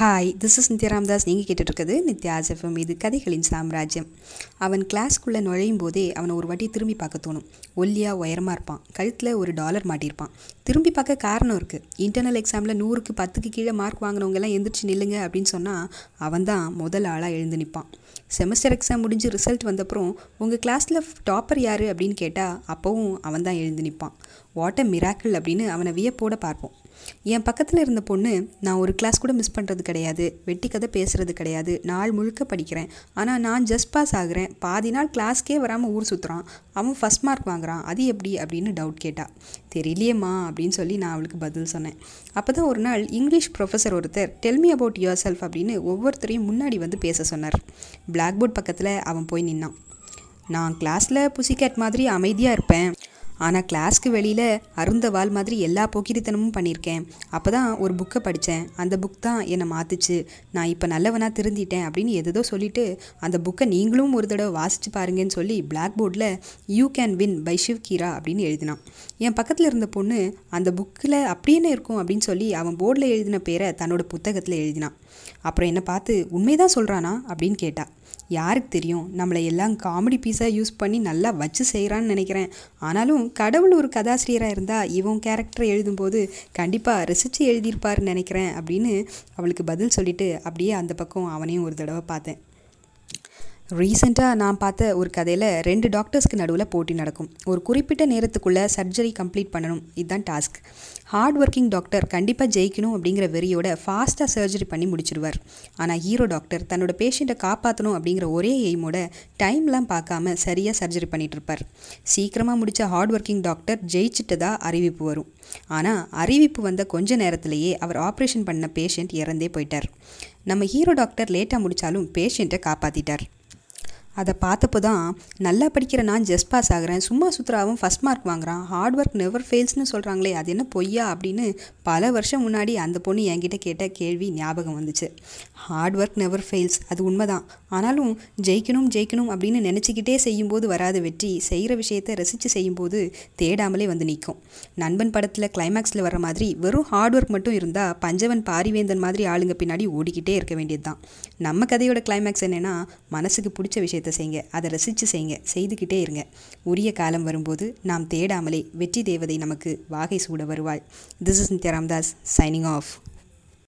hi this is Nithya Ramdas நீங்கள் கேட்டுட்ருக்குது Nithya FM இது கதைகளின் சாம்ராஜ்யம் அவன் கிளாஸ்க்குள்ளே நுழையும் போதே அவனை ஒரு வாட்டி திரும்பி பார்க்க தோணும் ஒல்லியாக உயரமாக இருப்பான் கழுத்தில் ஒரு டாலர் மாட்டியிருப்பான் திரும்பி பார்க்க காரணம் இருக்குது இன்டர்னல் எக்ஸாமில் நூறுக்கு பத்துக்கு கீழே மார்க் வாங்கினவங்கெல்லாம் எந்திரிச்சு நில்லுங்க அப்படின்னு சொன்னால் அவன் தான் முதல் ஆளாக எழுந்து நிற்பான் செமஸ்டர் எக்ஸாம் முடிஞ்சு ரிசல்ட் வந்தப்புறம் உங்கள் கிளாஸில் டாப்பர் யார் அப்படின்னு கேட்டால் அப்போவும் அவன் தான் எழுந்து நிற்பான் வாட் அ மிராக்கிள் அப்படின்னு அவனை வியப்போட பார்ப்போம் என் பக்கத்தில் இருந்த பொண்ணு நான் ஒரு கிளாஸ் கூட மிஸ் பண்ணுறது கிடையாது வெட்டி கதை பேசுகிறது கிடையாது நாள் முழுக்க படிக்கிறேன் ஆனால் நான் ஜஸ்ட் பாஸ் ஆகுறேன் பாதி நாள் கிளாஸ்க்கே வராமல் ஊர் சுற்றுறான் அவன் ஃபஸ்ட் மார்க் வாங்குறான் அது எப்படி அப்படின்னு டவுட் கேட்டா தெரியலையேம்மா அப்படின்னு சொல்லி நான் அவளுக்கு பதில் சொன்னேன் அப்போ தான் ஒரு நாள் இங்கிலீஷ் ப்ரொஃபஸர் ஒருத்தர் டெல்மி அபவுட் யுவர் செல்ஃப் அப்படின்னு ஒவ்வொருத்தரையும் முன்னாடி வந்து பேச சொன்னார் பிளாக் போர்ட் பக்கத்தில் அவன் போய் நின்னான் நான் கிளாஸில் புசிகேட் மாதிரி அமைதியாக இருப்பேன் ஆனால் கிளாஸ்க்கு வெளியில் அருந்த வால் மாதிரி எல்லா போக்கிரித்தனமும் பண்ணியிருக்கேன் அப்போ தான் ஒரு புக்கை படித்தேன் அந்த புக் தான் என்னை மாற்றுச்சு நான் இப்போ நல்லவனாக திருந்திட்டேன் அப்படின்னு எதோ சொல்லிவிட்டு அந்த புக்கை நீங்களும் ஒரு தடவை வாசித்து பாருங்கன்னு சொல்லி பிளாக் போர்டில் you can win by Shiv Khera அப்படின்னு எழுதினான் என் பக்கத்தில் இருந்த பொண்ணு அந்த புக்கில் அப்படியே இருக்கும் அப்படின்னு சொல்லி அவன் போர்டில் எழுதின பேரை தன்னோட புத்தகத்தில் எழுதினான் அப்புறம் என்னை பார்த்து உண்மைதான் சொல்கிறானா அப்படின்னு கேட்டா யாருக்கு தெரியும் நம்மளை எல்லாம் காமெடி பீஸாக யூஸ் பண்ணி நல்லா வச்சு செய்கிறான்னு நினைக்கிறேன் ஆனாலும் கடவுள் ஒரு கதாசிரியராக இருந்தால் இவன் கேரக்டரை எழுதும்போது கண்டிப்பாக ரசித்து எழுதியிருப்பாருன்னு நினைக்கிறேன் அப்படின்னு அவளுக்கு பதில் சொல்லிவிட்டு அப்படியே அந்த பக்கம் அவனையும் ஒரு தடவை பார்த்தேன் ரீசெண்டாக நான் பார்த்த ஒரு கதையில் ரெண்டு டாக்டர்ஸ்க்கு நடுவில் போட்டி நடக்கும் ஒரு குறிப்பிட்ட நேரத்துக்குள்ளே சர்ஜரி கம்ப்ளீட் பண்ணணும் இதுதான் டாஸ்க் ஹார்ட் ஒர்க்கிங் டாக்டர் கண்டிப்பாக ஜெயிக்கணும் அப்படிங்கிற வெறியோட ஃபாஸ்ட்டாக சர்ஜரி பண்ணி முடிச்சிடுவார் ஆனால் ஹீரோ டாக்டர் தன்னோட பேஷண்ட்டை காப்பாற்றணும் அப்படிங்கிற ஒரே எய்மோட டைம்லாம் பார்க்காம சரியாக சர்ஜரி பண்ணிகிட்டு இருப்பார் சீக்கிரமாக முடித்த ஹார்ட் ஒர்க்கிங் டாக்டர் ஜெயிச்சிட்டதா அறிவிப்பு வரும் ஆனால் அறிவிப்பு வந்த கொஞ்ச நேரத்திலேயே அவர் ஆப்ரேஷன் பண்ண பேஷண்ட் இறந்தே போயிட்டார் நம்ம ஹீரோ டாக்டர் லேட்டாக முடித்தாலும் பேஷண்ட்டை காப்பாற்றிட்டார் அதை பார்த்தப்போ தான் நல்லா படிக்கிற நான் ஜஸ்ட் பாஸ் ஆகிறேன் சும்மா சுற்றுறாவும் ஃபஸ்ட் மார்க் வாங்குறான் ஹார்ட் ஒர்க் நெவர் ஃபெயில்ஸ்னு சொல்கிறாங்களே அது என்ன பொய்யா அப்படின்னு பல வருஷம் முன்னாடி அந்த பொண்ணு என்கிட்ட கேட்ட கேள்வி ஞாபகம் வந்துச்சு ஹார்ட் ஒர்க் நெவர் ஃபெயில்ஸ் அது உண்மைதான் ஆனாலும் ஜெயிக்கணும் ஜெயிக்கணும் அப்படின்னு நினச்சிக்கிட்டே செய்யும்போது வராத வெற்றி செய்கிற விஷயத்தை ரசித்து செய்யும்போது தேடாமலே வந்து நிற்கும் நண்பன் படத்தில் கிளைமேக்ஸில் வர மாதிரி வெறும் ஹார்ட் ஒர்க் மட்டும் இருந்தால் பஞ்சவன் பாரிவேந்தன் மாதிரி ஆளுங்க பின்னாடி ஓடிக்கிட்டே இருக்க வேண்டியது தான் நம்ம கதையோட கிளைமேக்ஸ் என்னென்னா மனசுக்கு பிடிச்ச விஷயத்தை செய்யுங்க அதை ரசித்து செய்யுங்க செய்துக்கிட்டே இருங்க உரிய காலம் வரும்போது நாம் தேடாமலே வெற்றி தேவதை நமக்கு வாகை சூட வருவாள் this is Nithya Ramdas signing of